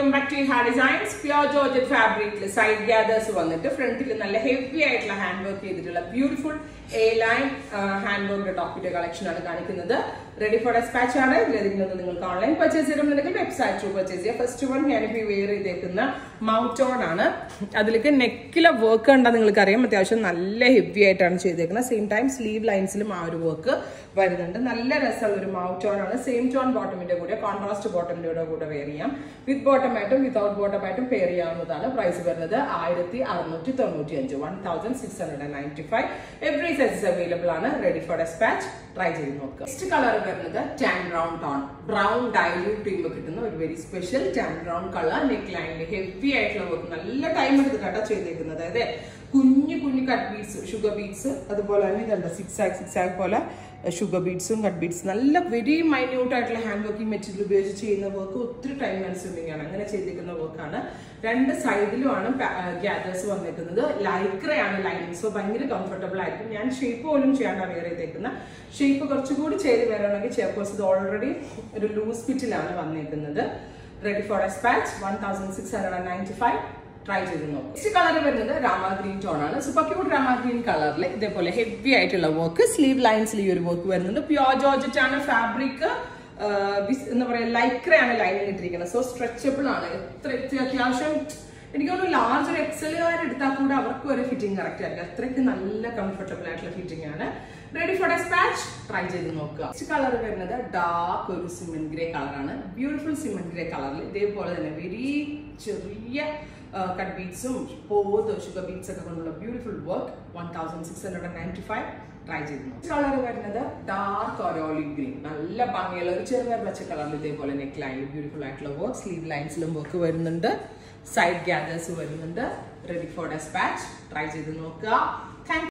welcome back to ഹാ designs pure georgette ഫാബ്രിക്കിൽ side gathers വന്നിട്ട് ഫ്രണ്ടിൽ നല്ല ഹെവി ആയിട്ടുള്ള ഹാൻഡ് വർക്ക് ചെയ്തിട്ടുള്ള beautiful A line hand work ടോപ്പിന്റെ കളക്ഷൻ ആണ് കാണിക്കുന്നത് റെഡി ഫോർ ഡെസ്പാച്ച് ആണ് ഇതിലേതെങ്കിലും ഒന്ന് നിങ്ങൾക്ക് ഓൺലൈൻ പർച്ചേസ് ചെയ്യണമെന്നുണ്ടെങ്കിൽ വെബ്സൈറ്റ് ത്രൂ പർച്ചേസ് ചെയ്യുക ഫസ്റ്റ് വൺ ഞാനിപ്പോൾ വെയർ ചെയ്തേക്കുന്ന മൗട്ടോൺ ആണ് അതിലേക്ക് നെക്കിലെ വർക്ക് ഉണ്ടെന്ന് നിങ്ങൾക്ക് അറിയാം അത്യാവശ്യം നല്ല ഹെവി ആയിട്ടാണ് ചെയ്തേക്കുന്നത് സെയിം ടൈം സ്ലീവ് ലൈൻസിലും ആ ഒരു വർക്ക് വരുന്നുണ്ട് നല്ല രസമുള്ള ഒരു മൗട്ടോൺ ആണ് സെയിം ടോൺ ബോട്ടമിന്റെ കൂടെ കോൺട്രാസ്റ്റ് ബോട്ടമിന്റെ കൂടെ വെയർ ചെയ്യാം വിത്ത് ബോട്ടം ആയിട്ടും വിത്തൗട്ട് ബോട്ടം ആയിട്ടും പെയർ ചെയ്യാവുന്നതാണ് പ്രൈസ് വരുന്നത് ആയിരത്തി അറുന്നൂറ്റി തൊണ്ണൂറ്റി അഞ്ച് one thousand six hundred and ninety five every sizes available ആണ് റെഡി ഫോർ ഡെസ്പാച്ച് ട്രൈ ചെയ്ത് നോക്കുക നെക്സ്റ്റ് കളർ വരുന്നത് tan brown tone brown dilute ചെയ്യുമ്പോൾ കിട്ടുന്ന ഒരു very special tan brown colour neck ലൈനിൽ ഹെവി ആയിട്ടുള്ള വർക്ക് നല്ല ടൈം എടുത്ത് കേട്ടോ ചെയ്തേക്കുന്നത് അതായത് കുഞ്ഞു കുഞ്ഞു കട്ട് ബീഡ്സ് ഷുഗർ ബീഡ്സ് അതുപോലെ തന്നെ ഇതുണ്ട് സിക്സ് ആക്ക് സിക്സ് ആക്ക് പോലെ ഷുഗർ ബീഡ്സും കട്ട് ബീഡ്സ് നല്ല വെരി മൈന്യൂട്ട് ആയിട്ടുള്ള ഹാൻഡ് വർക്കിംഗ് മെറ്റീരിയൽ ഉപയോഗിച്ച് ചെയ്യുന്ന വർക്ക് ഒത്തിരി ടൈം കൺസ്യൂമിംഗ് ആണ് അങ്ങനെ ചെയ്തിരിക്കുന്ന വർക്കാണ് രണ്ട് സൈഡിലുമാണ് ഗ്യാദേഴ്സ് വന്നിരിക്കുന്നത് ലൈക്രയാണ് ലൈനിങ് സോ ഭയങ്കര കംഫർട്ടബിൾ ആയിരിക്കും ഞാൻ ഷേപ്പ് പോലും ചെയ്യാണ്ട് വെയർ ചെയ്തേക്കുന്ന ഷേപ്പ് കുറച്ചുകൂടി ചെയ്ത് വരണമെങ്കിൽ ചേർക്കോസ് ഇത് ഓൾറെഡി ഒരു ലൂസ് ഫിറ്റിലാണ് വന്നിരിക്കുന്നത് ready for dispatch one thousand six hundred ninety five try ചെയ്ത് നോക്കും നെക്സ്റ്റ് കളർ വരുന്നത് രാമ ഗ്രീൻ ടോൺ ആണ് സൂപ്പർ ക്യൂട്ട് രാമ ഗ്രീൻ കളറിൽ ഇതേപോലെ ഹെവി ആയിട്ടുള്ള വർക്ക് സ്ലീവ് ലൈൻസിൽ ഈ ഒരു വർക്ക് വരുന്നുണ്ട് പ്യോർ ജോർജറ്റ് ആണ് ഫാബ്രിക് എന്താ പറയാ ലൈക്രയാണ് ലൈനിങ് ഇട്ടിരിക്കുന്നത് സോ സ്ട്രെച്ചബിൾ ആണ് എത്ര എത്ര അത്യാവശ്യം എനിക്ക് തോന്നുന്നു ലാർജ് ഒരു എക്സലുകാർ എടുത്താൽ കൂടെ അവർക്ക് ഒരു ഫിറ്റിംഗ് കറക്റ്റ് ആയിരിക്കും അത്രയ്ക്ക് നല്ല കംഫർട്ടബിൾ ആയിട്ടുള്ള ഫിറ്റിംഗ് ആണ് റെഡി ഫോർ ഡെസ്പാച്ച് ട്രൈ ചെയ്ത് നോക്കുക നെക്സ്റ്റ് കളർ വരുന്നത് ഡാർക്ക് ഒരു സിമെന്റ് ഗ്രേ കളറാണ് ബ്യൂട്ടിഫുൾ സിമെന്റ് ഗ്രേ കളറിൽ ഇതേപോലെ തന്നെ വെരി ചെറിയ കട്ട് ബീഡ്സും പോത് ഷുഗർ ബീഡ്സ് ഒക്കെ കൊണ്ടുള്ള beautiful work one thousand six hundred ninety five try ചെയ്തു കളർ വരുന്നത് ഡാർക്ക് ഒരു ഓലിവ് ഗ്രീൻ നല്ല ഭംഗിയുള്ള ഒരു ചെറിയ പച്ച കളറിൽ ഇതേപോലെ നെക്ക് ലൈനിൽ ബ്യൂട്ടിഫുൾ ആയിട്ടുള്ള വർക്ക് സ്ലീവ് ലൈൻസിലും വർക്ക് വരുന്നുണ്ട് സൈഡ് ഗ്യാദേഴ്സ് വരുന്നുണ്ട് റെഡി ഫോർ ഡെസ്പാച്ച് ട്രൈ ചെയ്ത് നോക്കുക താങ്ക്